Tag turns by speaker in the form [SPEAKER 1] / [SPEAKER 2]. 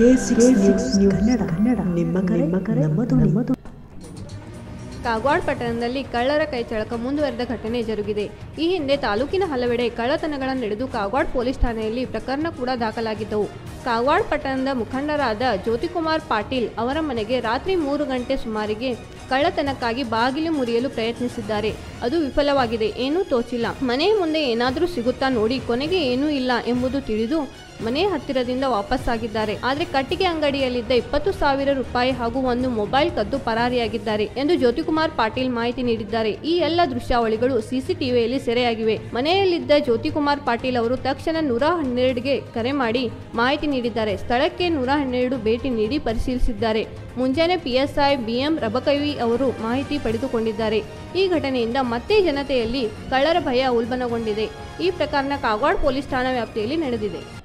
[SPEAKER 1] K six news Kannada Kannada ನಿಮ್ಮ ಕರೆ ನಿಮ್ಮ ಕರೆ ನಮ್ಮ ಧ್ವನಿ ನಮ್ಮ ಧ್ವನಿ.
[SPEAKER 2] ಕಾಗವಾಡ ಪಟ್ಟಣದಲ್ಲಿ ಕಳ್ಳರ ಕೈಚಳಕ ಮುಂದುವರೆದ ಘಟನೆ ಜರುಗಿದೆ ಈ ಹಿಂದೆ ತಾಲೂಕಿನ ಹಲವೆಡೆ ಕಳ್ಳತನಗಳ ನಡೆದು ಕಾಗವಾಡ ಪೊಲೀಸ್ ಠಾಣೆಯಲ್ಲಿ ಪ್ರಕರಣ ಕೂಡ ದಾಖಲಾಗಿದ್ದವು ಕಾಗವಾಡ ಪಟ್ಟಣದ ಮುಖಂಡರಾದ ಜ್ಯೋತಿಕುಮಾರ್ ಪಾಟೀಲ್ ಅವರ ಮನೆಗೆ ರಾತ್ರಿ ಮೂರು ಗಂಟೆ ಸುಮಾರಿಗೆ ಕಳ್ಳತನಕ್ಕಾಗಿ ಬಾಗಿಲು ಮುರಿಯಲು ಪ್ರಯತ್ನಿಸಿದ್ದಾರೆ ಅದು ವಿಫಲವಾಗಿದೆ ಏನೂ ತೋಚಿಲ್ಲ ಮನೆ ಮುಂದೆ ಏನಾದರೂ ಸಿಗುತ್ತಾ ನೋಡಿ ಕೊನೆಗೆ ಏನೂ ಇಲ್ಲ ಎಂಬುದು ತಿಳಿದು ಮನೆ ಹತ್ತಿರದಿಂದ ವಾಪಸ್ಸಾಗಿದ್ದಾರೆ ಆದರೆ ಕಟ್ಟಿಗೆ ಅಂಗಡಿಯಲ್ಲಿದ್ದ ಇಪ್ಪತ್ತು ಸಾವಿರ ರೂಪಾಯಿ ಹಾಗೂ ಒಂದು ಮೊಬೈಲ್ ಕದ್ದು ಪರಾರಿಯಾಗಿದ್ದಾರೆ ಎಂದು ಜ್ಯೋತಿಕುಮಾರ್ ಪಾಟೀಲ್ ಮಾಹಿತಿ ನೀಡಿದ್ದಾರೆ ಈ ಎಲ್ಲ ದೃಶ್ಯಾವಳಿಗಳು ಸಿಸಿಟಿವಿಯಲ್ಲಿ ಸೆರೆಯಾಗಿವೆ ಮನೆಯಲ್ಲಿದ್ದ ಜ್ಯೋತಿಕುಮಾರ್ ಪಾಟೀಲ್ ಅವರು ತಕ್ಷಣ ನೂರ ಹನ್ನೆರಡುಗೆ ಕರೆ ಮಾಡಿ ಮಾಹಿತಿ ನೀಡಿದ್ದಾರೆ ಸ್ಥಳಕ್ಕೆ ನೂರ ಹನ್ನೆರಡು ಭೇಟಿ ನೀಡಿ ಪರಿಶೀಲಿಸಿದ್ದಾರೆ ಮುಂಜಾನೆ ಪಿಎಸ್ಐ ಬಿಎಂ ರಬಕವಿ ಅವರು ಮಾಹಿತಿ ಪಡೆದುಕೊಂಡಿದ್ದಾರೆ ಈ ಘಟನೆಯಿಂದ ಮತ್ತೆ ಜನತೆಯಲ್ಲಿ ಕಳ್ಳರ ಭಯ ಉಲ್ಬಣಗೊಂಡಿದೆ ಈ ಪ್ರಕರಣ ಕಾಗವಾಡ ಪೊಲೀಸ್ ಠಾಣಾ ವ್ಯಾಪ್ತಿಯಲ್ಲಿ ನಡೆದಿದೆ